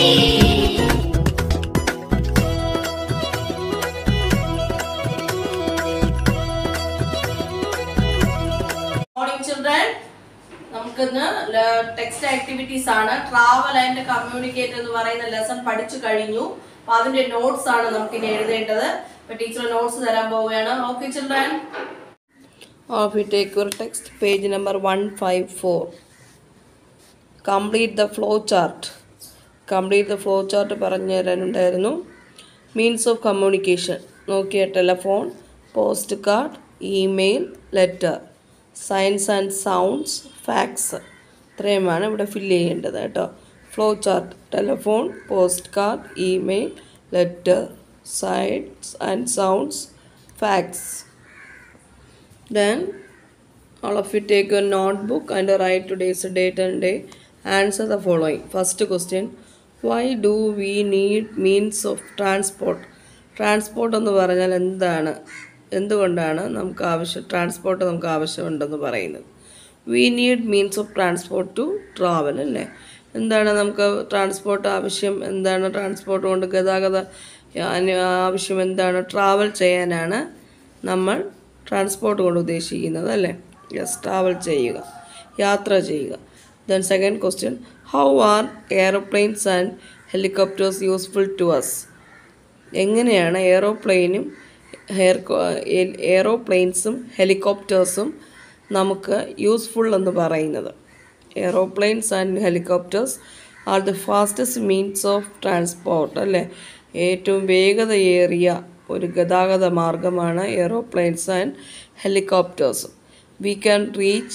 Morning children നമുക്കിന്ന് text activities ആണ് travel and communicate എന്ന് പറയുന്ന ലെസൺ പഠിച്ചു കഴിഞ്ഞു അപ്പൊ അതിന്റെ നോട്ട്സ് ആണ് നമുക്ക് ഇനി എഴുതേണ്ടത് അപ്പൊ ടീച്ചർ നോട്ട്സ് തരാൻ പോവുകയാണ് okay children of you take your text page number one five four complete the flow chart complete the flow chart പറഞ്ഞു തരാനുണ്ടായിരുന്നു മീൻസ് ഓഫ് കമ്മ്യൂണിക്കേഷൻ നോക്കിയ telephone post card email letter signs and sounds fax ഇത്രയുമാണ് ഇവിടെ fill ചെയ്യേണ്ടത് കേട്ടോ flow chart telephone post card email letter signs and sounds fax Then all of you take your notebook and write today's date and day. Answer the following. First question Why do we need means of transport? Transport എന്ന് പറഞ്ഞാൽ എന്താണ് എന്തുകൊണ്ടാണ് നമുക്ക് ആവശ്യം transport നമുക്ക് ആവശ്യമുണ്ടെന്ന് പറയുന്നത് we need means of transport to travel അല്ലേ എന്താണ് നമുക്ക് ട്രാൻസ്പോർട്ട് ആവശ്യം എന്താണ് ട്രാൻസ്പോർട്ട് കൊണ്ട് ഗതാഗത അന് ആവശ്യം എന്താണ് ട്രാവൽ ചെയ്യാനാണ് നമ്മൾ ട്രാൻസ്പോർട്ട് കൊണ്ട് ഉദ്ദേശിക്കുന്നത് അല്ലേ യെസ് ട്രാവൽ ചെയ്യുക യാത്ര ചെയ്യുക then second question how are aeroplanes and helicopters useful to us എങ്ങനെയാണ് എയറോപ്ലെയിനും ഹെയർ എയറോപ്ലെയിൻസും ഹെലികോപ്റ്റേഴ്സും നമുക്ക് യൂസ്ഫുൾ എന്ന് പറയുന്നത് aeroplanes and helicopters are the fastest means of transport അല്ലേ ഏറ്റവും വേഗതയേറിയ ഒരു ഗതാഗത മാർഗമാണ് aeroplanes and helicopters we can reach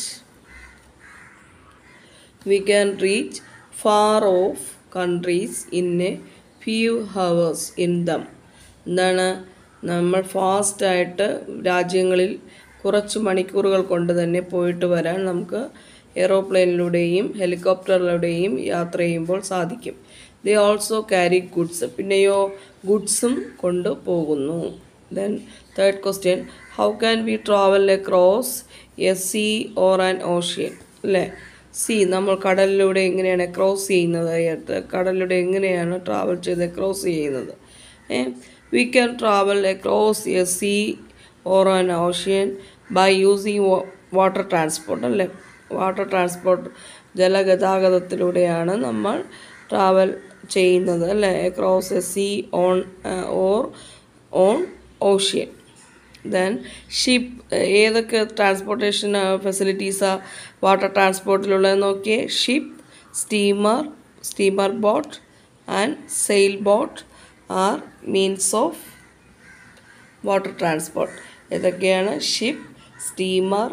we can reach far off countries in a few hours in them എന്താണ് നമ്മൾ ഫാസ്റ്റായിട്ട് രാജ്യങ്ങളിൽ കുറച്ച് മണിക്കൂറുകൾ കൊണ്ട് തന്നെ പോയിട്ട് വരാൻ നമുക്ക് എയറോപ്ലെയിനിലൂടെയും ഹെലികോപ്റ്ററിലൂടെയും യാത്ര ചെയ്യുമ്പോൾ സാധിക്കും ദേ ഓൾസോ ക്യാരി ഗുഡ്സ് പിന്നെയോ ഗുഡ്സും കൊണ്ട് പോകുന്നു then third question how can we travel across a sea or an ocean അല്ലേ സീ നമ്മൾ കടലിലൂടെ എങ്ങനെയാണ് ക്രോസ് ചെയ്യുന്നത് കടലിലൂടെ എങ്ങനെയാണ് ട്രാവൽ ചെയ്ത് ക്രോസ് ചെയ്യുന്നത് we can travel across a sea or an ocean by using water transport അല്ലേ വാട്ടർ ട്രാൻസ്പോർട്ട് ജലഗതാഗതത്തിലൂടെയാണ് നമ്മൾ ട്രാവൽ ചെയ്യുന്നത് അല്ലേ across a sea on or on ocean then ship ഏതൊക്കെ ട്രാൻസ്പോർട്ടേഷൻ ഫെസിലിറ്റീസാണ് വാട്ടർ ട്രാൻസ്പോർട്ടിലുള്ളത് നോക്കിയേ ship steamer steamer boat and sail boat are means of water transport ഏതൊക്കെയാണ് ship steamer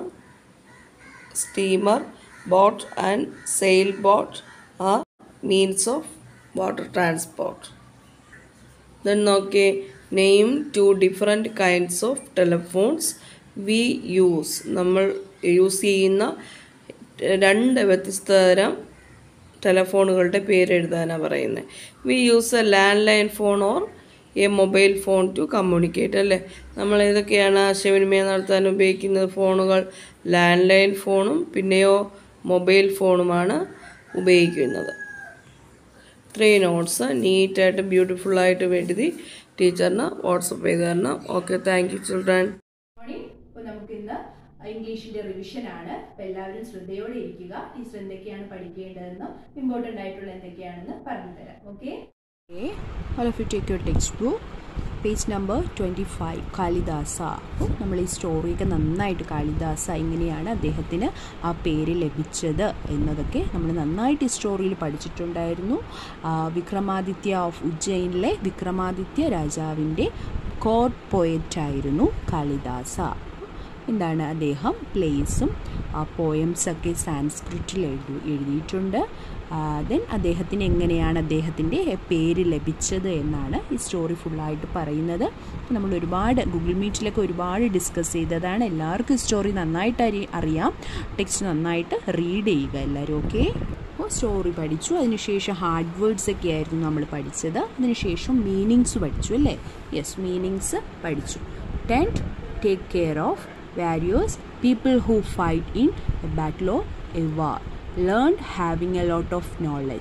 steamer boat and sail boat are means of water transport then നോക്കിയേ name two different kinds of telephones we use നമ്മൾ use ചെയ്യുന്ന രണ്ട് വ്യത്യസ്ത തരം ടെലഫോണുകളുടെ പേര് എഴുതാനാണ് പറയുന്നത് we use a landline phone or a mobile phone to communicate അല്ലേ നമ്മൾ ഏതൊക്കെയാണ് ആശയവിനിമയം നടത്താൻ ഉപയോഗിക്കുന്നത് ഫോണുകൾ ലാൻഡ് ലൈൻ ഫോണും പിന്നെയോ മൊബൈൽ ഫോണുമാണ് ഉപയോഗിക്കുന്നത് ഇത്രയും നോട്ട്സ് നീറ്റായിട്ട് ബ്യൂട്ടിഫുള്ളായിട്ട് എഴുതി ടീച്ചറിന് വാട്സപ്പ് ചെയ്ത് തരണം okay thank you children morning അപ്പോൾ നമുക്ക് ഇന്ന് ഇംഗ്ലീഷിന്റെ റിവിഷൻ ആണ് അപ്പോൾ എല്ലാവരും ശ്രദ്ധയോടെ ഇരിക്കുക ടീച്ചർ എന്തൊക്കെയാണ് പഠിക്കേണ്ടതെന്നും ഇമ്പോർട്ടൻ്റ് ആയിട്ടുള്ള എന്തൊക്കെയാണെന്ന് പറഞ്ഞു തരാം okay Okay, all of you take your textbook page number twenty five Kalidasa അപ്പോൾ നമ്മൾ ഈ സ്റ്റോറിയൊക്കെ നന്നായിട്ട് കാളിദാസ എങ്ങനെയാണ് അദ്ദേഹത്തിന് ആ പേര് ലഭിച്ചത് എന്നതൊക്കെ നമ്മൾ നന്നായിട്ട് ഈ സ്റ്റോറിയിൽ പഠിച്ചിട്ടുണ്ടായിരുന്നു ആ, വിക്രമാദിത്യ ഓഫ് ഉജ്ജയിനിലെ വിക്രമാദിത്യ രാജാവിൻ്റെ കോർട്ട് പോയറ്റായിരുന്നു കാളിദാസ എന്താണ് അദ്ദേഹം പ്ലേസും പോയംസൊക്കെ സാൻസ്ക്രിറ്റിൽ എഴുതി എഴുതിയിട്ടുണ്ട് ദെൻ അദ്ദേഹത്തിന് എങ്ങനെയാണ് അദ്ദേഹത്തിൻ്റെ പേര് ലഭിച്ചത് എന്നാണ് ഈ സ്റ്റോറി ഫുള്ളായിട്ട് പറയുന്നത് നമ്മൾ ഒരുപാട് ഗൂഗിൾ മീറ്റിലൊക്കെ ഒരുപാട് ഡിസ്കസ് ചെയ്തതാണ് എല്ലാവർക്കും സ്റ്റോറി നന്നായിട്ട് അറി അറിയാം ടെക്സ്റ്റ് നന്നായിട്ട് റീഡ് ചെയ്യുക എല്ലാവരും ഓക്കെ അപ്പോൾ സ്റ്റോറി പഠിച്ചു അതിനുശേഷം ഹാർഡ് വേർഡ്സ് ഒക്കെ ആയിരുന്നു നമ്മൾ പഠിച്ചത് അതിനുശേഷം മീനിങ്സ് പഠിച്ചു അല്ലേ യെസ് മീനിങ്സ് പഠിച്ചു tend take care of warriors people who fight in a battle of a war learn having a lot of knowledge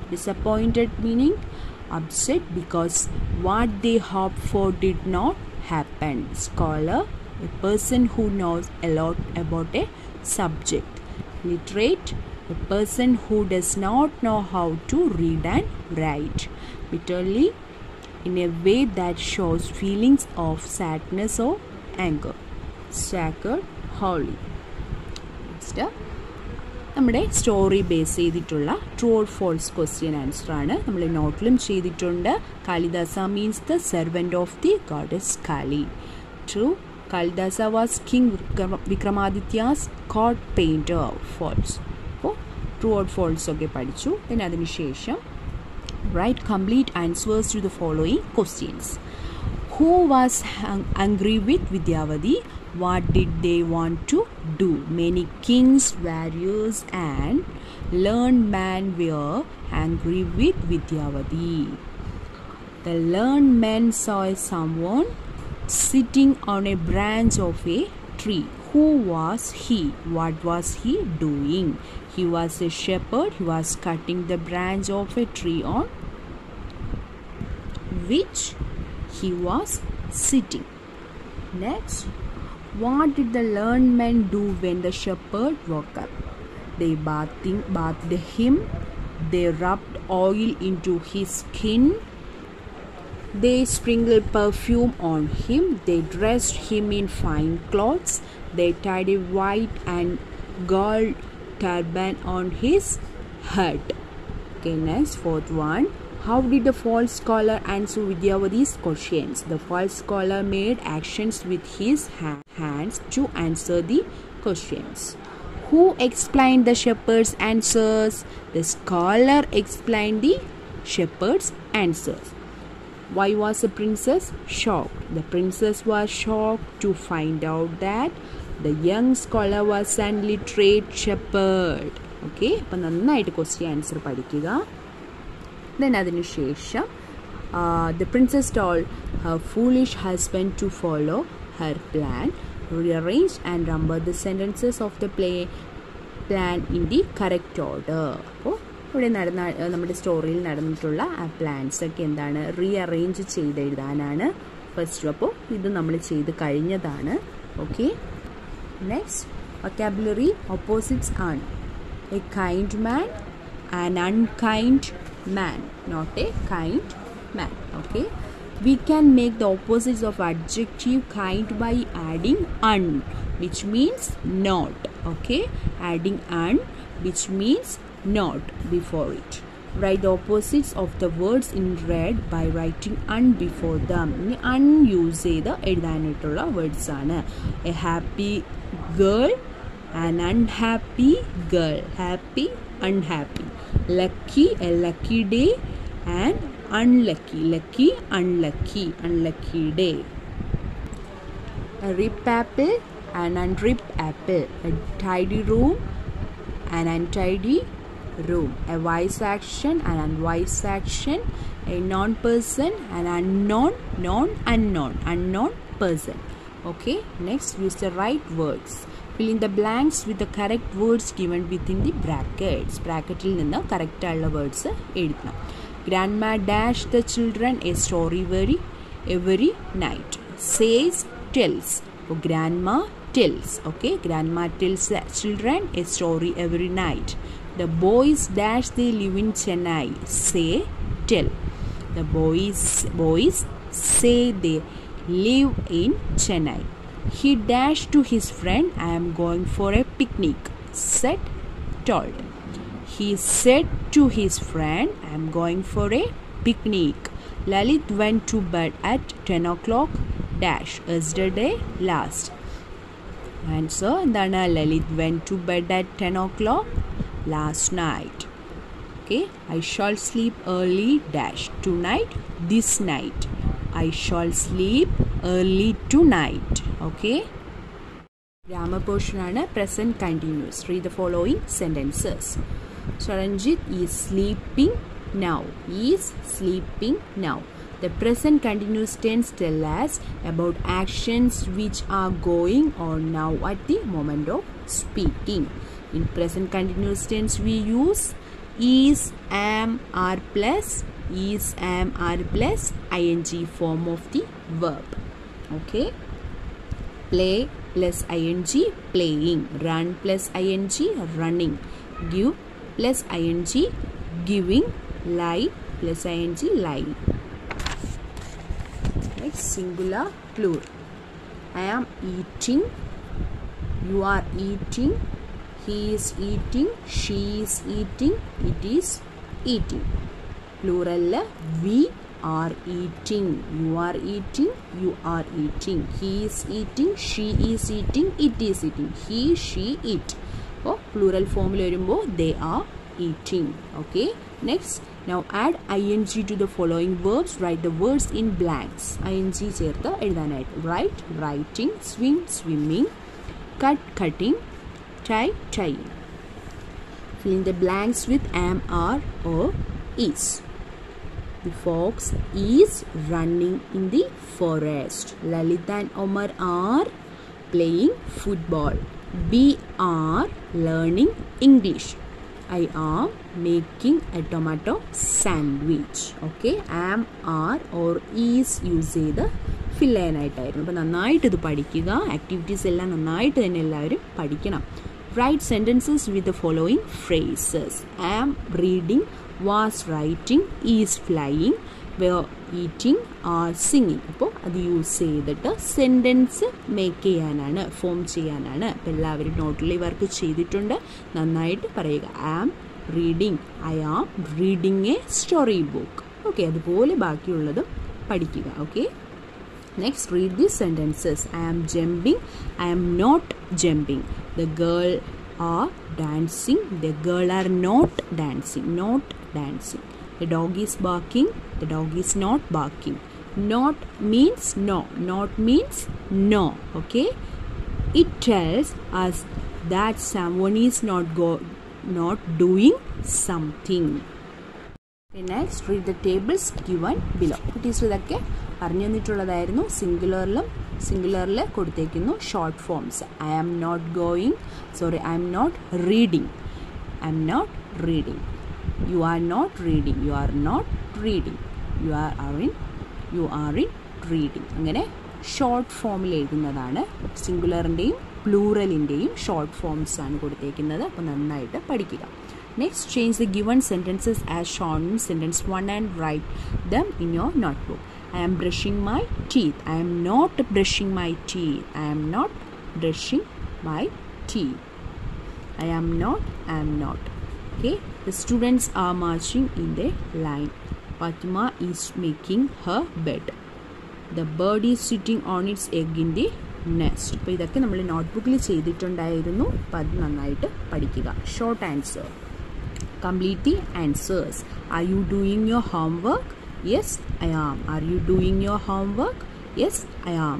disappointed meaning upset because what they hoped for did not happen scholar a person who knows a lot about a subject literate a person who does not know how to read and write bitterly in a way that shows feelings of sadness or anger sacred holy next നമ്മുടെ story base ചെയ്തിട്ടുള്ള true or false question answer ആണ് നമ്മൾ നോട്ടിലും ചെയ്തിട്ടുണ്ട് Kalidasa means the servant of the goddess Kali true Kalidasa was king Vikramaditya's court painter false അപ്പോൾ true or false ഒക്കെ പഠിച്ചു പിന്നെ അതിനുശേഷം write complete answers to the following questions who was hung- angry with vidyavadi what did they want to do many kings warriors and learned men were angry with vidyavadi the learned men saw someone sitting on a branch of a tree. Who was he? What was he doing? He was a shepherd. He was cutting the branch of a tree on which he was sitting. Next, what did the learned men do when the shepherd woke up? They bathing, bathed him. They rubbed oil into his skin. They sprinkled perfume on him. They dressed him in fine clothes. They tied a white and gold turban on his head. Okay, next, fourth one. How did the false scholar answer Vidyavadi's questions? The false scholar made actions with his ha- hands to answer the questions. Who explained the shepherd's answers? The scholar explained the shepherd's answers. Why was the princess shocked? The princess was shocked to find out that the young scholar was an literate shepherd. Okay അപ്പം നന്നായിട്ട് question answer പഠിക്കുക then അതിനുശേഷം the princess told her foolish husband to follow her plan rearrange and number the sentences of the play plan in the correct order അപ്പോൾ ഇവിടെ നടന്ന നമ്മുടെ സ്റ്റോറിയിൽ നടന്നിട്ടുള്ള ആ പ്ലാൻസ് ഒക്കെ എന്താണ് റീ അറേഞ്ച് ചെയ്ത് എഴുതാനാണ് ഫസ്റ്റ് അപ്പോൾ ഇത് നമ്മൾ ചെയ്ത് കഴിഞ്ഞതാണ് ഓക്കെ നെക്സ്റ്റ് വൊക്കാബുലറി ഓപ്പോസിറ്റ്സ് ആണ് a kind man an unkind man not a kind man okay we can make the opposites of adjective kind by adding un which means not okay adding un which means not before it write the opposites of the words in red by writing un before them ഇനി un use ചെയ്ത് എഴുതാനായിട്ടുള്ള words ആണ് a happy girl an unhappy girl happy unhappy lucky a lucky day and unlucky lucky unlucky unlucky day a rip apple an unrip apple a tidy room an untidy room a wise action an unwise action a non person an unknown non unknown unknown person okay next use the right words fill in the blanks with the correct words given within the brackets ബ്രാക്കറ്റിൽ നിന്ന് correct ആയുള്ള words എഴുതണം grandma dash the children a story very every night says tells അപ്പോൾ grandma tells okay grandma tells the children a story every night the boys dash they live in Chennai say tell the boys boys say they live in Chennai. He dashed to his friend, I am going for a picnic, said, told. He said to his friend, I am going for a picnic. Lalit went to bed at 10 o'clock, dash, yesterday, last. Answer, എന്താണ് Lalit went to bed at 10 o'clock last night. Okay, I shall sleep early, dash, tonight, this night. I shall sleep early tonight. Okay. Grammar portion ആണ് present continuous. Read the following sentences. Charanjit is sleeping now. Is sleeping now. The present continuous tense tell us about actions which are going on now at the moment of speaking. In present continuous tense we use is am are plus is am are plus I N G form of the verb okay play plus I N G playing run plus I N G running give plus I N G giving lie plus I N G lie next singular plural I am eating you are eating he is eating she is eating it is eating plural we are eating you are eating you are eating he is eating she is eating it is eating he she it അപ്പോൾ plural ഫോമിൽ വരുമ്പോൾ they are eating okay next now add I N G to the following verbs write the words in blanks I N G ചേർത്ത് എഴുതാനായിട്ട് write writing swim swimming cut cutting tie tying fill in the blanks with am are or is the fox is running in the forest lalit and omar are playing football we are learning english i am making a tomato sandwich okay am are or is use ചെയ്ത് fill ചെയ്യാനായിട്ടായിരുന്നു അപ്പോൾ നന്നായിട്ട് ഇത് പഠിക്കുക activities എല്ലാം നന്നായിട്ട് തന്നെ എല്ലാവരും പഠിക്കണം write sentences with the following phrases am reading was writing is flying were eating are singing അപ്പോൾ അത് യൂസ് ചെയ്തിട്ട് സെൻറ്റൻസ് മേക്ക് ചെയ്യാനാണ് ഫോം ചെയ്യാനാണ് അപ്പോൾ എല്ലാവരും നോട്ടിൽ വർക്ക് ചെയ്തിട്ടുണ്ട് നന്നായിട്ട് പറയുക am reading I am reading a story book okay അതുപോലെ ബാക്കിയുള്ളതും പഠിക്കുക okay Next, read these sentences. I am jumping. I am not jumping. The girl are dancing. The girl are not dancing. Not dancing. The dog is barking. The dog is not barking. Not means no. Not means no. Okay. It tells us that someone is not go not doing something. Next read the tables given below teacher ഇതൊക്കെ പറഞ്ഞു തന്നിട്ടുള്ളതായിരുന്നു സിംഗുലറിലും സിംഗുലറിൽ കൊടുത്തേക്കുന്നു short forms I am not going sorry I'm not reading I'm not reading you are not reading you are not reading you are aren't you aren't reading അങ്ങനെ short ഫോമിൽ എഴുതുന്നതാണ് സിംഗുലറിൻ്റെയും പ്ലൂറലിൻ്റെയും short forms ആണ് കൊടുത്തേക്കുന്നത് അപ്പോൾ നന്നായിട്ട് പഠിക്കുക Next, change the given sentences as shown in sentence 1 and write them in your notebook. I am brushing my teeth. I am not brushing my teeth. I am not brushing my teeth. I am not, I am not. Okay, the students are marching in the line. Fatima is making her bed. The bird is sitting on its egg in the next അപ്പോൾ ഇതൊക്കെ നമ്മൾ നോട്ട്ബുക്കിൽ ചെയ്തിട്ടുണ്ടായിരുന്നു അപ്പോൾ അത് നന്നായിട്ട് പഠിക്കുക short answer complete the answers. Are you doing your homework? Yes, I am. Are you doing your homework? Yes, I am.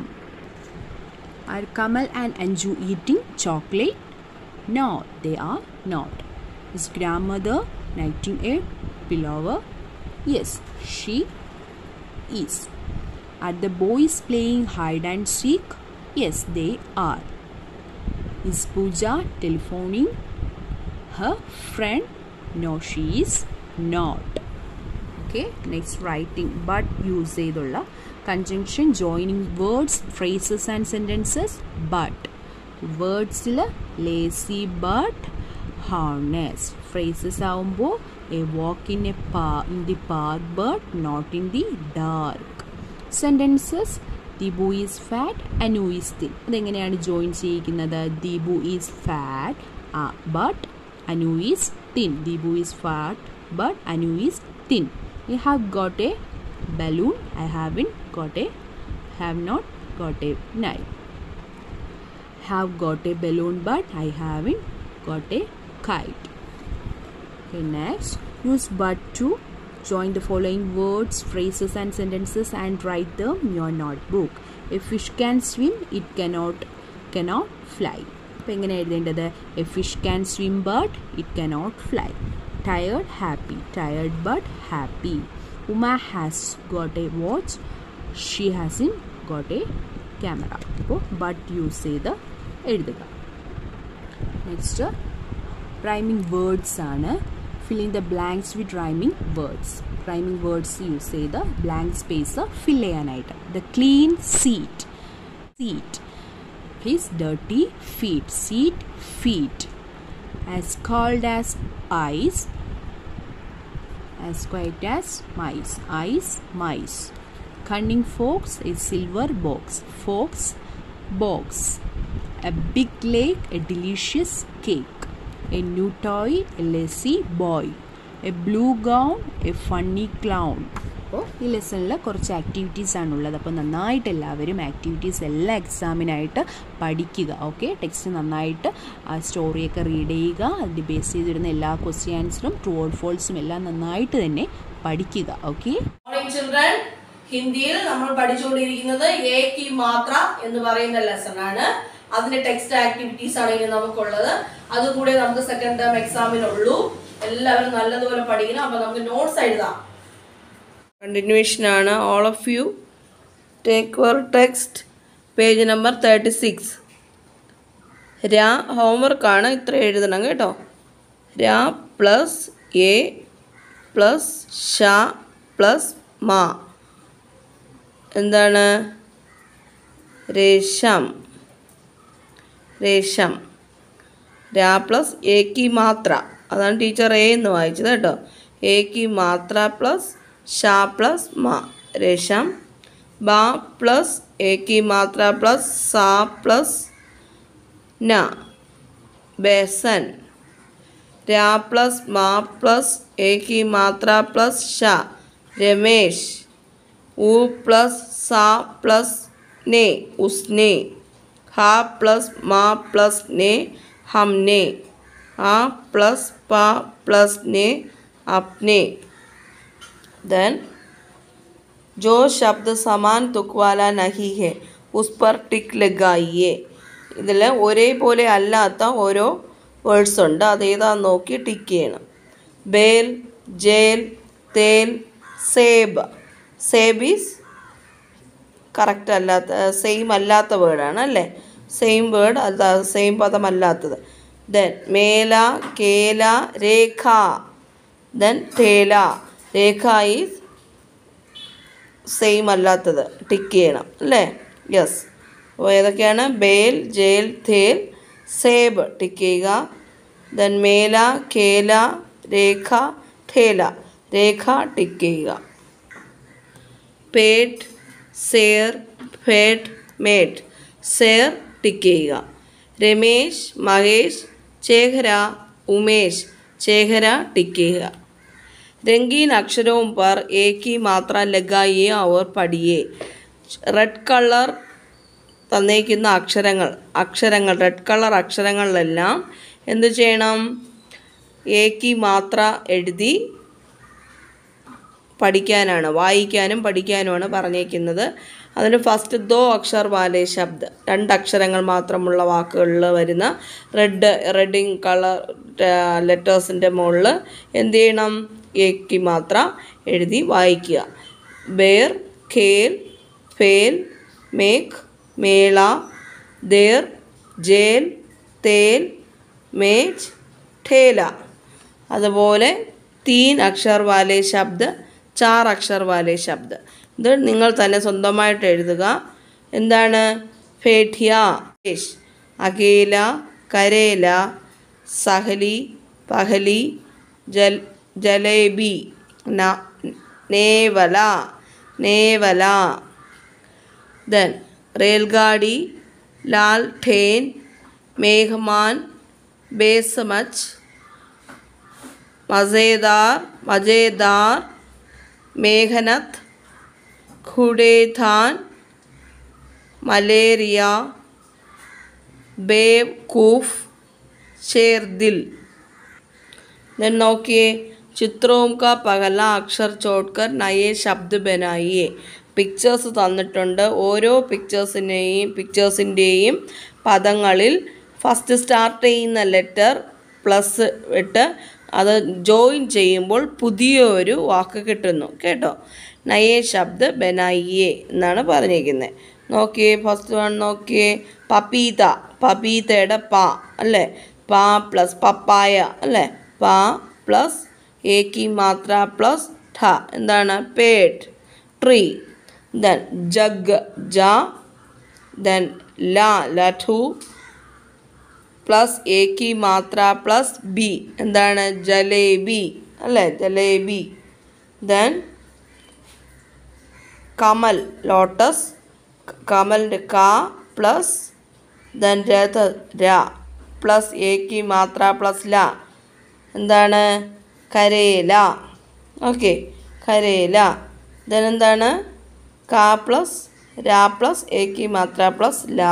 Are Kamal and Anju eating chocolate? No, they are not. Is grandmother knitting a pullover? Yes, she is. Are the boys playing hide and seek? Yes, they are. Is Pooja telephoning her friend? No, she is not. Okay, next writing. But use ചെയ്തുള്ള conjunction joining words phrases and sentences but വേർഡ്സിൽ lazy but harness phrases ആവുമ്പോൾ a walk in a പാ in the park but not in the dark sentences Dibu is fat Anu is thin അതെങ്ങനെയാണ് join ചെയ്യിക്കുന്നത് Dibu is fat but Anu is thin. Dibu is fat, but Anu is thin. You have got a balloon. I haven't got a, have not got a knife. Have got a balloon, but I haven't got a kite. Okay, next, use but to join the following words, phrases, and sentences and write them in your notebook. A fish can swim, it cannot cannot fly. അപ്പോൾ എങ്ങനെ എഴുതേണ്ടത് a fish can swim but it cannot fly tired happy tired but happy Uma has got a watch she has in got a camera അപ്പോൾ but use ചെയ്ത് എഴുതുക next rhyming words ആണ് filling the blanks with rhyming words rhyming words use ചെയ്ത് blank space fill ചെയ്യാനായിട്ട് the clean seat seat please dirty feet seat feet as cold as ice as quiet as mice ice mice cunning fox a silver box fox box a big lake a delicious cake a new toy a lazy boy a blue gown a funny clown അപ്പോൾ ഈ ലെസണിൽ കുറച്ച് activities ആണുള്ളത് അപ്പോൾ നന്നായിട്ട് എല്ലാവരും activities എല്ലാ എക്സാമിനായിട്ട് പഠിക്കുക okay text നന്നായിട്ട് ആ സ്റ്റോറിയൊക്കെ റീഡ് ചെയ്യുക അതിൽ ബേസ് ചെയ്തിരുന്ന എല്ലാ ക്വസ്റ്റ്യൻ ആൻസറും ട്രൂ ഓർ ഫോൾസും എല്ലാം നന്നായിട്ട് തന്നെ പഠിക്കുക ഓക്കെ മോർണിംഗ് ചിൽഡ്രൻ ഹിന്ദിയിൽ നമ്മൾ പഠിച്ചുകൊണ്ടിരിക്കുന്നത് എ കി മാത്ര എന്ന് പറയുന്ന ലെസൺ ആണ് അതിന്റെ ടെക്സ്റ്റ് ആക്ടിവിറ്റീസ് ആണ് ഇനി നമുക്കുള്ളത് അതുകൂടെ നമുക്ക് സെക്കൻഡ് ടേം എക്സാമിനുള്ളൂ എല്ലാവരും നല്ലതുപോലെ പഠിക്കണം അപ്പൊ നമുക്ക് നോട്ട്സ് എഴുതാം കണ്ടിന്യൂവേഷൻ ആണ് all of you take your text page number thirty six രാ ഹോംവർക്കാണ് ഇത്ര എഴുതണം കേട്ടോ രാ പ്ലസ് എ പ്ലസ് ഷ പ്ലസ് മാ എന്താണ് രേഷം രേഷം രാ പ്ലസ് എക്ക് മാത്ര അതാണ് ടീച്ചർ എ എന്ന് വായിച്ചത് കേട്ടോ എക്ക് മാത്ര പ്ലസ് ഷ പ്ലസ് മ രേഷം ബ പ്ലസ് എക്ക് മാത്ര പ്ലസ് സ പ്ലസ് ന ബേസൻ രാ പ്ലസ് മാ പ്ലസ് എക്ക് മാത്ര പ്ലസ് ഷ രമേശ് ഊ പ്ലസ് സ പ്ലസ് ने उसने हा प्लस मा प्लस ने हमने आ प्लस पा प्लस ने अपने देन जो शब्द समान तुक वाला नहीं है उस पर टिक लगाइए ഇതിൽ ഒരേപോലെ അല്ലാത്ത ഓരോ വേർഡ്സ് ഉണ്ട് അത് ഏതാന്ന് നോക്കി ടിക്ക് ചെയ്യണം ബേൽ ജേൽ തേൽ സേബ് സേബ് ഈസ് കറക്റ്റ് അല്ലാത്ത സെയിം അല്ലാത്ത വേർഡാണ് അല്ലേ സെയിം വേർഡ് അല്ല സെയിം പദമല്ലാത്തത് ദെൻ മേല കേല രേഖ ദെൻ തേല രേഖ ഈസ് സെയിം അല്ലാത്തത് ടിക്ക് ചെയ്യണം അല്ലേ യെസ് അപ്പോൾ ഏതൊക്കെയാണ് ബേൽ ജേൽ തേൽ സേബ് ടിക്ക് ചെയ്യുക ദെൻ മേല കേല രേഖ ഠേല രേഖ ടിക്ക് ചെയ്യുക പേട്ട് സേർ ഫേട്ട് മേട്ട് സേർ ടിക്ക് ചെയ്യുക രമേശ് മഹേഷ് ചേഹര ഉമേഷ് ചേഹര ടിക്ക് ചെയ്യുക രംഗീൻ അക്ഷരവും पर एक ही मात्रा लगाइए और പഠിയേ റെഡ് കളർ തന്നേക്കുന്ന അക്ഷരങ്ങൾ അക്ഷരങ്ങൾ റെഡ് കളർ അക്ഷരങ്ങളിലെല്ലാം എന്ത് ചെയ്യണം ഏക്കി മാത്ര എഴുതി പഠിക്കാനാണ് വായിക്കാനും പഠിക്കാനുമാണ് പറഞ്ഞേക്കുന്നത് അതിന് ഫസ്റ്റ് ദോ അക്ഷർ വാലേ ശബ്ദ് രണ്ട് അക്ഷരങ്ങൾ മാത്രമുള്ള വാക്കുകളിൽ വരുന്ന റെഡ് റെഡിങ് കളർ ലെറ്റേഴ്സിൻ്റെ മുകളിൽ എന്ത് ചെയ്യണം ഏക്കി മാത്ര എഴുതി വായിക്കുക ബേർ ഖേൽ ഫേൽ മേഘ് മേള ദേർ ജേൽ തേൽ മേജ് ഠേല അതുപോലെ തീൻ അക്ഷർ വാലേ ശബ്ദ് ചാർ അക്ഷർ വാലേ ശബ്ദ് ഇത് നിങ്ങൾ തന്നെ സ്വന്തമായിട്ട് എഴുതുക എന്താണ് ഫേഠിയ േഷ് അകേല കരേല സഹലി പഹലി ജൽ ജലേബി ന നേവല നേവല ദെൻ റെയിൽഗാഡി ലാൽ ഠേൻ മേഘമാൻ ബേസമച്ച് മസേദാർ മജേദാർ മേഘനത്ത് ഖുഡേഥാൻ മലേറിയ ബേവ് കൂഫ് ഷേർദിൽ then നോക്കിയേ ചിത്രവും കാ പകല അക്ഷർ ചോട്ട്കർ നയെ ശബ്ദ ബനായിയെ പിക്ചേഴ്സ് തന്നിട്ടുണ്ട് ഓരോ പിക്ചേഴ്സിനെയും പിക്ചേഴ്സിൻ്റെയും പദങ്ങളിൽ ഫസ്റ്റ് സ്റ്റാർട്ട് ചെയ്യുന്ന ലെറ്റർ പ്ലസ് ഇട്ട് അത് ജോയിൻ ചെയ്യുമ്പോൾ പുതിയ ഒരു വാക്ക് കിട്ടുന്നു കേട്ടോ നയെ ശബ്ദ ബനായിയെ എന്നാണ് പറഞ്ഞിരിക്കുന്നത് നോക്കിയേ ഫസ്റ്റ് വൺ നോക്കിയേ പപ്പീത പപ്പീതയുടെ പ അല്ലേ പാ പ്ലസ് പപ്പായ അല്ലേ പാ പ്ലസ് ഏക്കി മാത്ര പ്ലസ് ഠ എന്താണ് പേഡ് ട്രീ ദെൻ ജഗ് ജ ദെൻ ല ലഠു പ്ലസ് ഏക്കി മാത്ര പ്ലസ് ബി എന്താണ് ജലേബി അല്ലേ ജലേബി ദെൻ കമൽ ലോട്ടസ് കമലിൻ്റെ ക പ്ലസ് ദെൻ രഥ ര പ്ലസ് ഏക്കി മാത്ര പ്ലസ് ല എന്താണ് കരേല ഓക്കെ കരേല ദെൻ എന്താണ് ക പ്ലസ് ര പ്ലസ് ഏക്കി മാത്ര പ്ലസ് ല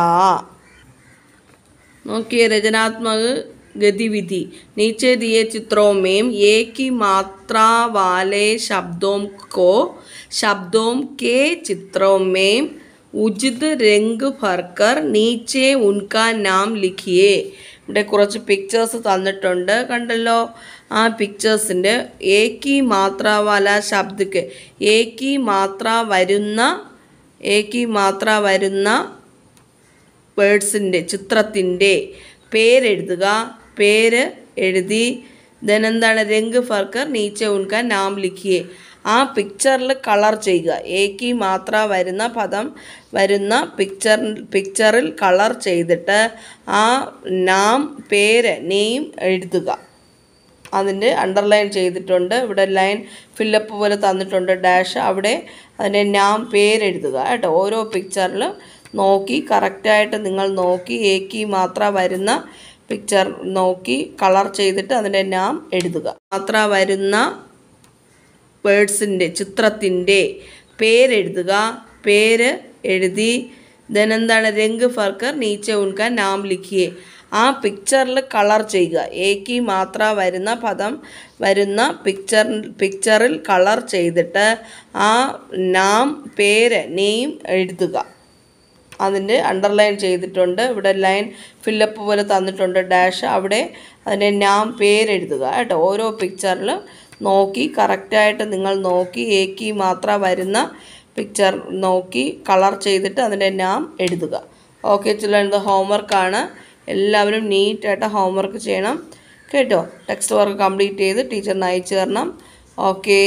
നോക്കിए रचनात्मक गतिविधि नीचे दिए चित्रों में एक ही मात्रा वाले शब्दों को शब्दों के चित्रों में उचित रंग भरकर नीचे उनका नाम लिखिए ഇവിടെ കുറച്ച് പിക്ചേഴ്സ് തന്നിട്ടുണ്ട് കണ്ടല്ലോ ആ പിക്ചേഴ്സിൻ്റെ ഏക്കി മാത്ര വാല ശബ്ദക്ക് ഏക്കി മാത്ര വരുന്ന ഏക്കി മാത്ര വരുന്ന വേർഡ്സിൻ്റെ ചിത്രത്തിൻ്റെ പേരെഴുതുക പേര് എഴുതി ദെൻ എന്താണ് രംഗ് ഫർക്കർ നീച്ച ഉൺക നാം ലിഖിയെ ആ പിക്ചറിൽ കളർ ചെയ്യുക ഏക്കി മാത്ര വരുന്ന പദം വരുന്ന പിക്ചർ പിക്ചറിൽ കളർ ചെയ്തിട്ട് ആ നാം പേര് നെയിം എഴുതുക അതിൻ്റെ അണ്ടർലൈൻ ചെയ്തിട്ടുണ്ട് ഇവിടെ ലൈൻ ഫില്ലപ്പ് പോലെ തന്നിട്ടുണ്ട് ഡാഷ് അവിടെ അതിൻ്റെ നാം പേരെഴുതുക കേട്ടോ ഓരോ പിക്ചറിലും നോക്കി കറക്റ്റായിട്ട് നിങ്ങൾ നോക്കി ഏക്കി മാത്ര വരുന്ന പിക്ചർ നോക്കി കളർ ചെയ്തിട്ട് അതിൻ്റെ നാം എഴുതുക മാത്ര വരുന്ന വേർഡ്സിൻ്റെ ചിത്രത്തിൻ്റെ പേരെഴുതുക പേര് എഴുതി ദെൻ എന്താണ് രംഗ് ഫർക്കർ നീച്ച ഉൺക നാം ലിഖിയെ ആ പിക്ചറിൽ കളർ ചെയ്യുക ഏക്കി മാത്ര വരുന്ന പദം വരുന്ന പിക്ചർ പിക്ചറിൽ കളർ ചെയ്തിട്ട് ആ നാം പേര് നെയിം എഴുതുക അതിൻ്റെ അണ്ടർലൈൻ ചെയ്തിട്ടുണ്ട് ഇവിടെ ലൈൻ ഫില്ലപ്പ് പോലെ തന്നിട്ടുണ്ട് ഡാഷ് അവിടെ അതിൻ്റെ നാം പേരെഴുതുക കേട്ടോ ഓരോ പിക്ചറിലും നോക്കി കറക്റ്റായിട്ട് നിങ്ങൾ നോക്കി ഏക്കി മാത്ര വരുന്ന പിക്ചർ നോക്കി കളർ ചെയ്തിട്ട് അതിൻ്റെ നാം എഴുതുക ഓക്കെ ചില്ലൻ ഇത് ഹോംവർക്കാണ് എല്ലാവരും നീറ്റായിട്ട് ഹോംവർക്ക് ചെയ്യണം കേട്ടോ ടെക്സ്റ്റ് വർക്ക് കംപ്ലീറ്റ് ചെയ്ത് ടീച്ചറിന് അയച്ചു തരണം okay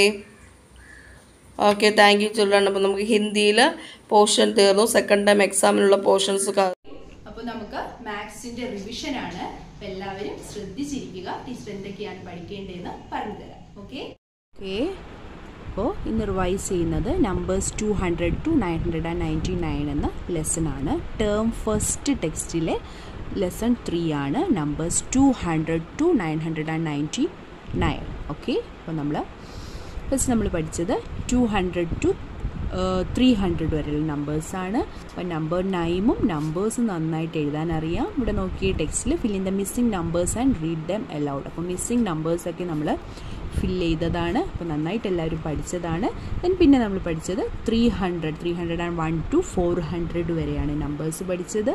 okay thank you children അപ്പോൾ നമുക്ക് ഹിന്ദിയിൽ പോർഷൻ തീർന്നു സെക്കൻഡ് ടൈം എക്സാമിനുള്ള പോർഷൻസ് അപ്പോൾ നമുക്ക് മാത്സിന്റെ റിവിഷൻ ആണ് അപ്പൊ എല്ലാവരും ശ്രദ്ധിച്ചിരിക്കുക ടീച്ചർ എന്തൊക്കെയാണ് പഠിക്കേണ്ടതെന്ന് പറഞ്ഞു തരാം ഓക്കെ ഓക്കെ അപ്പോൾ ഇന്ന് റിവൈസ് ചെയ്യുന്നത് numbers two hundred to nine hundred and ninety nine എന്ന ലെസൺ ആണ് ടേം ഫസ്റ്റ് ടെക്സ്റ്റിലെ ലെസൺ ത്രീ ആണ് numbers two hundred to nine hundred and ninety nine okay അപ്പോൾ നമ്മൾ ഫസ്റ്റ് നമ്മൾ പഠിച്ചത് two hundred to three hundred വരെയുള്ള നമ്പേഴ്സാണ് അപ്പോൾ നമ്പർ നൈമും നമ്പേഴ്സും നന്നായിട്ട് എഴുതാൻ അറിയാം ഇവിടെ നോക്കിയ ടെക്സ്റ്റിൽ fill in the missing numbers and read them aloud അപ്പോൾ മിസ്സിംഗ് നമ്പേഴ്സൊക്കെ നമ്മൾ ഫിൽ ചെയ്തതാണ് അപ്പോൾ നന്നായിട്ട് എല്ലാവരും പഠിച്ചതാണ് ദെൻ പിന്നെ നമ്മൾ പഠിച്ചത് three hundred three hundred and one to four hundred വരെയാണ് നമ്പേഴ്സ് പഠിച്ചത്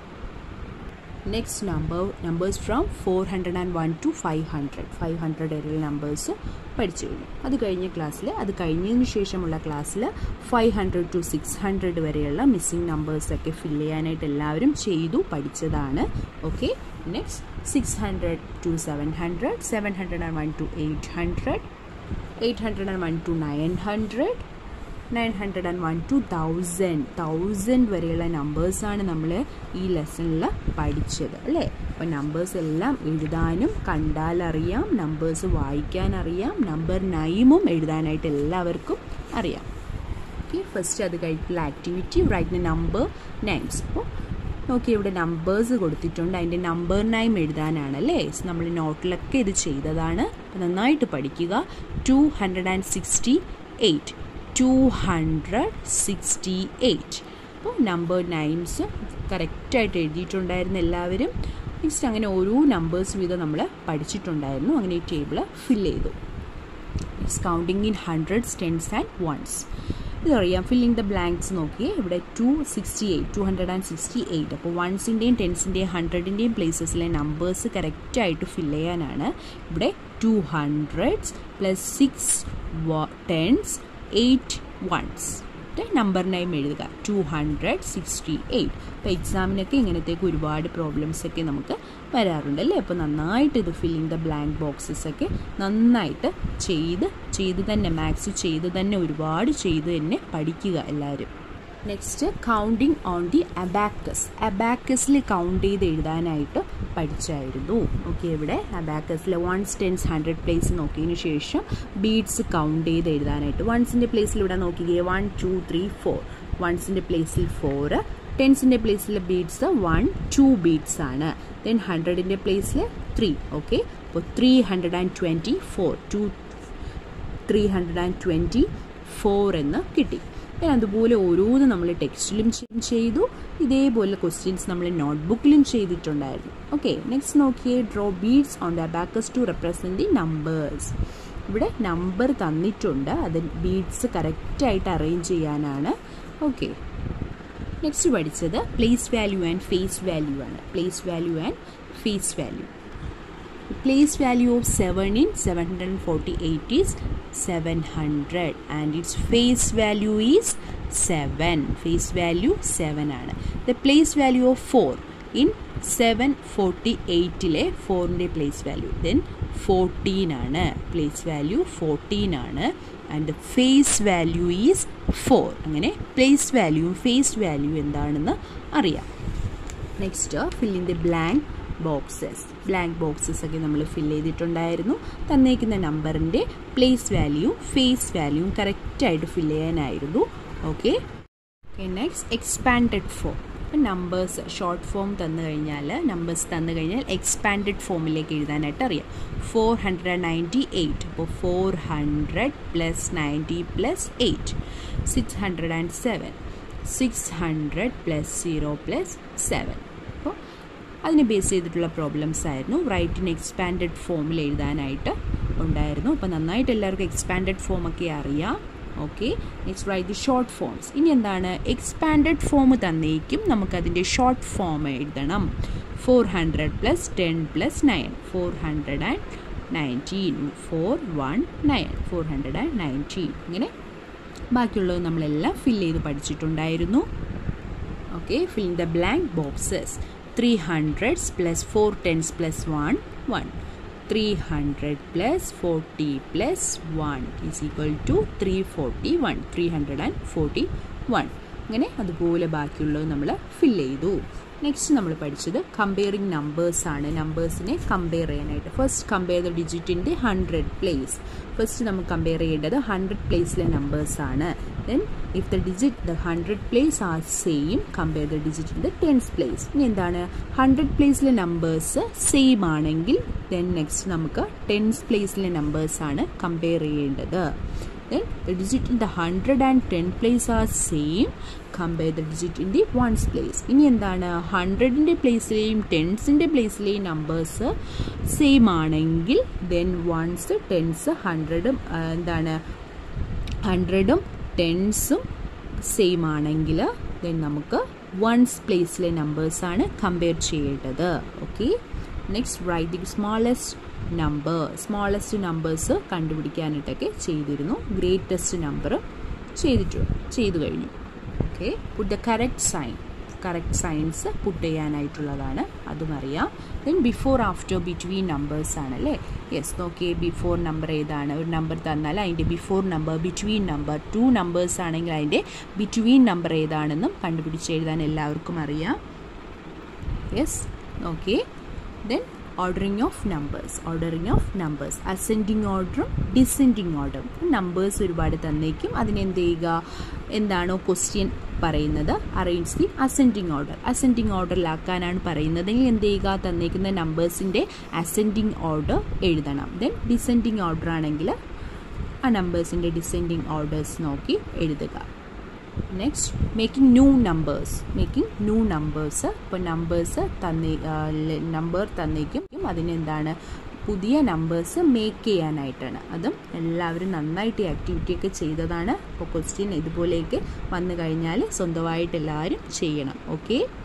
next number numbers from four hundred and one to five hundred five hundred വരെയുള്ള നമ്പേഴ്സ് പഠിച്ചു കഴിഞ്ഞു അത് കഴിഞ്ഞ ക്ലാസ്സിൽ അത് കഴിഞ്ഞതിന് ശേഷമുള്ള ക്ലാസ്സിൽ five hundred to six hundred വരെയുള്ള മിസ്സിംഗ് നമ്പേഴ്സൊക്കെ ഫില്ല് ചെയ്യാനായിട്ട് എല്ലാവരും ചെയ്തു പഠിച്ചതാണ് okay next six hundred to seven hundred seven hundred and one to eight hundred eight hundred and one to nine hundred nine hundred and one to thousand thousand വരെയുള്ള നമ്പേഴ്സാണ് നമ്മൾ ഈ ലെസണിൽ പഠിച്ചത് അല്ലേ അപ്പോൾ നമ്പേഴ്സ് എല്ലാം എഴുതാനും കണ്ടാലറിയാം നമ്പേഴ്സ് വായിക്കാൻ അറിയാം നമ്പർ നൈമും എഴുതാനായിട്ട് എല്ലാവർക്കും അറിയാം ഓക്കെ ഫസ്റ്റ് അത് കഴിഞ്ഞിട്ടുള്ള ആക്ടിവിറ്റി റൈറ്റ് നമ്പർ നൈംസ് അപ്പോൾ നോക്കി ഇവിടെ നമ്പേഴ്സ് കൊടുത്തിട്ടുണ്ട് അതിൻ്റെ നമ്പർ നൈം എഴുതാനാണ് അല്ലേ നമ്മൾ നോട്ടിലൊക്കെ ഇത് ചെയ്തതാണ് അപ്പോൾ നന്നായിട്ട് പഠിക്കുക two hundred and sixty eight two hundred sixty eight അപ്പോൾ നമ്പർ നൈൻസ് കറക്റ്റായിട്ട് എഴുതിയിട്ടുണ്ടായിരുന്നു എല്ലാവരും നെക്സ്റ്റ് അങ്ങനെ ഓരോ നമ്പേഴ്സ് വീതം നമ്മൾ പഠിച്ചിട്ടുണ്ടായിരുന്നു അങ്ങനെ ഈ ടേബിൾ ഫിൽ ചെയ്തു next counting in hundreds tens and ones ഇതറിയാം ഫില്ലിംഗ് ദ ബ്ലാങ്ക്സ് നോക്കിയേ ഇവിടെ two sixty eight two hundred and sixty eight അപ്പോൾ വൺസിൻ്റെയും ടെൻസിൻ്റെയും ഹൺഡ്രഡിൻ്റെയും പ്ലേസസിലെ നമ്പേഴ്സ് കറക്റ്റായിട്ട് ഫില്ല് ചെയ്യാനാണ് ഇവിടെ two hundreds plus six tens eight ones എന്നിട്ട് നമ്പർ നെയിം എഴുതുക ടു ഹൺഡ്രഡ് സിക്സ്റ്റി എയ്റ്റ് അപ്പോൾ എക്സാമിനൊക്കെ ഇങ്ങനത്തേക്ക് ഒരുപാട് പ്രോബ്ലംസ് ഒക്കെ നമുക്ക് വരാറുണ്ട് അല്ലേ അപ്പോൾ നന്നായിട്ട് ഇത് ഫില്ലിങ് ദ ബ്ലാങ്ക് ബോക്സസ് ഒക്കെ നന്നായിട്ട് ചെയ്ത് ചെയ്ത് തന്നെ മാത്സ് ചെയ്ത് തന്നെ ഒരുപാട് ചെയ്ത് തന്നെ പഠിക്കുക എല്ലാവരും next counting on the abacus അബാക്കസിൽ കൗണ്ട് ചെയ്ത് എഴുതാനായിട്ട് പഠിച്ചായിരുന്നു ഓക്കെ ഇവിടെ അബാക്കസിൽ വൺസ് ടെൻസ് ഹൺഡ്രഡ് പ്ലേസ് നോക്കിയതിന് ശേഷം ബീഡ്സ് കൗണ്ട് ചെയ്ത് എഴുതാനായിട്ട് വൺസിൻ്റെ പ്ലേസിൽ ഇവിടെ നോക്കിക്കേ വൺ ടു ത്രീ ഫോർ വൺസിൻ്റെ പ്ലേസിൽ ഫോറ് ടെൻസിൻ്റെ പ്ലേസിലെ ബീഡ്സ് വൺ ടു ബീഡ്സ് ആണ് ദെൻ ഹൺഡ്രഡിൻ്റെ പ്ലേസിൽ ത്രീ ഓക്കെ അപ്പോൾ three hundred and twenty four to three hundred and twenty four എന്ന് കിട്ടി ഞാൻ അതുപോലെ ഓരോന്ന് നമ്മൾ ടെക്സ്റ്റിലും ചെയ്തു ഇതേപോലെ ക്വസ്റ്റ്യൻസ് നമ്മൾ നോട്ട്ബുക്കിലും ചെയ്തിട്ടുണ്ടായിരുന്നു ഓക്കെ നെക്സ്റ്റ് നോക്കിയേ draw beads on the abacus to represent the numbers ഇവിടെ നമ്പർ തന്നിട്ടുണ്ട് അത് ബീഡ്സ് കറക്റ്റായിട്ട് അറേഞ്ച് ചെയ്യാനാണ് ഓക്കെ നെക്സ്റ്റ് പഠിച്ചത് place value and face value ആണ് place value and face value place value of 7 in 748 is 700 and its face value is 7 face value 7 ആണ് the place value of 4 in 748 ലെ 4ൻ്റെ place value then 14 ആണ് place value 14 ആണ് and the face value is 4 അങ്ങനെ place value face value എന്താണെന്ന് അറിയാം next fill in the blank boxes blank boxes ഒക്കെ നമ്മൾ ഫിൽ ചെയ്തിട്ടുണ്ടായിരുന്നു തന്നേക്കുന്ന നമ്പറിൻ്റെ പ്ലേസ് വാല്യൂ ഫേസ് വാല്യൂവും കറക്റ്റായിട്ട് ഫിൽ ചെയ്യാനായിരുന്നു okay next expanded form numbers short form തന്നു കഴിഞ്ഞാൽ നമ്പേഴ്സ് തന്നു കഴിഞ്ഞാൽ എക്സ്പാൻഡഡ് ഫോമിലേക്ക് എഴുതാനായിട്ട് അറിയാം ഫോർ ഹൺഡ്രഡ് നയൻറ്റി എയ്റ്റ് അപ്പോൾ four hundred plus ninety plus eight six hundred and seven six hundred plus zero plus seven അപ്പോൾ അതിനെ ബേസ് ചെയ്തിട്ടുള്ള പ്രോബ്ലംസ് ആയിരുന്നു റൈറ്റ് ഇൻ എക്സ്പാൻഡഡ് ഫോമിൽ എഴുതാനായിട്ട് ഉണ്ടായിരുന്നു അപ്പോൾ നന്നായിട്ട് എല്ലാവർക്കും എക്സ്പാൻഡഡ് ഫോം ഒക്കെ അറിയാം okay next write the short forms ഇനി എന്താണ് എക്സ്പാൻഡഡ് ഫോം തന്നേക്കും നമുക്കതിൻ്റെ ഷോർട്ട് ഫോം എഴുതണം four hundred plus ten plus nine four hundred and nineteen four one nine four hundred and nineteen ഇങ്ങനെ ബാക്കിയുള്ളത് നമ്മളെല്ലാം ഫിൽ ചെയ്ത് പഠിച്ചിട്ടുണ്ടായിരുന്നു okay fill the blank boxes three hundreds plus four tens plus one one three hundred plus forty plus one is equal to three forty one three hundred and forty one അങ്ങനെ അതുപോലെ ബാക്കിയുള്ളത് നമ്മൾ ഫിൽ ചെയ്തു next നമ്മൾ പഠിച്ചത് comparing numbers ആണ് നമ്പേഴ്സിനെ compare ചെയ്യാനായിട്ട് ഫസ്റ്റ് കമ്പയർ ദ ഡിജിറ്റിൻ്റെ ഹൺഡ്രഡ് പ്ലേസ് ഫസ്റ്റ് നമുക്ക് കമ്പയർ ചെയ്യേണ്ടത് ഹൺഡ്രഡ് പ്ലേസിലെ നമ്പേഴ്സ് ആണ് then if the digit the hundred place are same compare the digit in the tens place ഇനി എന്താണ് ഹൺഡ്രഡ് പ്ലേസിലെ നമ്പേഴ്സ് സെയിം ആണെങ്കിൽ ദെൻ നെക്സ്റ്റ് നമുക്ക് ടെൻസ് പ്ലേസിലെ നമ്പേഴ്സ് ആണ് കമ്പയർ ചെയ്യേണ്ടത് then the digit in the 100 and 10 place are same compare the digit in the ones place ഇനി എന്താണ് ഹൺഡ്രഡിൻ്റെ പ്ലേസിലെയും ടെൻസിൻ്റെ പ്ലേസിലെയും നമ്പേഴ്സ് സെയിം ആണെങ്കിൽ ദെൻ വൺസ് ടെൻസ് ഹൺഡ്രഡും എന്താണ് ഹൺഡ്രഡും ടെൻസും സെയിം ആണെങ്കിൽ ദെൻ നമുക്ക് വൺസ് പ്ലേസിലെ നമ്പേഴ്സാണ് കമ്പയർ ചെയ്യേണ്ടത് okay next write the smallest number smallest numbers കണ്ടുപിടിക്കാനായിട്ടൊക്കെ ചെയ്തിരുന്നു ഗ്രേറ്റസ്റ്റ് നമ്പർ ചെയ്തിട്ടു ചെയ്തു കഴിഞ്ഞു okay put the correct sign correct signs put ചെയ്യാനായിട്ടുള്ളതാണ് അതും അറിയാം then before after between numbers ആണല്ലേ യെസ് നോക്കിയേ ബിഫോർ നമ്പർ ഏതാണ് ഒരു നമ്പർ തന്നാൽ അതിൻ്റെ before number between number two numbers ആണെങ്കിൽ അതിൻ്റെ ബിറ്റ്വീൻ നമ്പർ ഏതാണെന്നും കണ്ടുപിടിച്ച് എഴുതാൻ എല്ലാവർക്കും അറിയാം yes okay then ordering of numbers ordering of numbers ascending ഓർഡറും ഡിസെൻഡിങ് ഓർഡറും നമ്പേഴ്സ് ഒരുപാട് തന്നേക്കും അതിനെന്ത് ചെയ്യുക എന്താണോ ക്വസ്റ്റ്യൻ പറയുന്നത് arrange the ascending order ascending ഓർഡറിലാക്കാനാണ് പറയുന്നതെങ്കിൽ എന്ത് ചെയ്യുക തന്നേക്കുന്ന നമ്പേഴ്സിൻ്റെ അസെൻഡിങ് ഓർഡർ എഴുതണം ദെൻ ഡിസെൻഡിങ് ഓർഡർ ആണെങ്കിൽ ആ നമ്പേഴ്സിൻ്റെ ഡിസെൻഡിങ് ഓർഡേഴ്സ് നോക്കി എഴുതുക next making new numbers making new numbers ഇപ്പോൾ നമ്പേഴ്സ് തന്നേ നമ്പർ തന്നേക്കും അതിനെന്താണ് പുതിയ നമ്പേഴ്സ് മേക്ക് ചെയ്യാനായിട്ടാണ് അതും എല്ലാവരും നന്നായിട്ട് ഈ ആക്ടിവിറ്റി ഒക്കെ ചെയ്തതാണ് അപ്പോൾ ക്വസ്റ്റ്യൻ ഇതുപോലെയൊക്കെ വന്നു കഴിഞ്ഞാൽ സ്വന്തമായിട്ട് എല്ലാവരും ചെയ്യണം ഓക്കെ